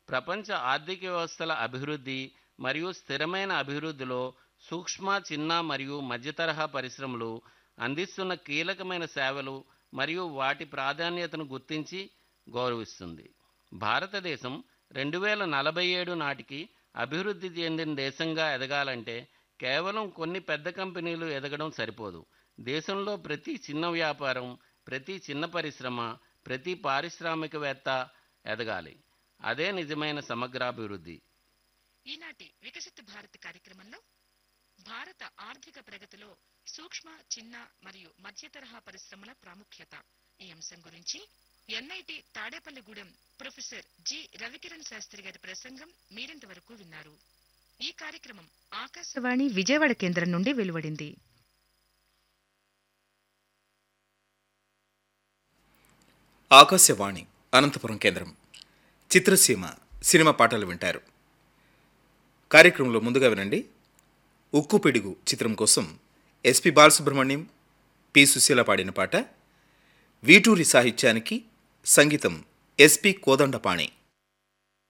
ప్రపంచ ఆర్థిక వ్యవస్థల అభివృద్ధి మరియు స్థిరమైన అభివృద్ధిలో సూక్ష్మ చిన్న మరియు మధ్యతరహా పరిశ్రమలు అందిస్తున్న కీలకమైన సేవలు మరియు వాటి ప్రాధాన్యతను గుర్తించి గౌరవిస్తుంది భారతదేశం రెండు వేల నలభై ఏడు నాటికి అభివృద్ధి చెందిన దేశంగా ఎదగాలంటే కేవలం కొన్ని పెద్ద కంపెనీలు ఎదగడం సరిపోదు దేశంలో ప్రతి చిన్న వ్యాపారం ప్రతి చిన్న పరిశ్రమ ప్రతి పారిశ్రామికవేత్త ఎదగాలి అదే నిజమైన సమగ్రాభివృద్ధి ఈనాటి వికసిత భారత్ కార్యక్రమంలో భారత ఆర్థిక ప్రగతిలో సూక్ష్మ చిన్న మరియు మధ్య తరహా పరిశ్రమల ప్రాముఖ్యత ఈ అంశం గురించి NIT Tadepalligudem professor G Ravikiran Shastri గారి ప్రసంగం మీరింతవరకు విన్నారు ఈ కార్యక్రమం ఆకాశవాణి విజయవాడ కేంద్రం నుండి వెలువడింది ఆకాశవాణి అనంతపురం కేంద్రం చిత్రసీమ సినిమా పాటలు వింటారు కార్యక్రమంలో ముందుగా వినండి ఉక్కు పిడుగు చిత్రం కోసం ఎస్పి బాలసుబ్రహ్మణ్యం పి సుశీల పాడిన పాట వీటూరి సాహిత్యానికి సంగీతం ఎస్పి కోదండపాణి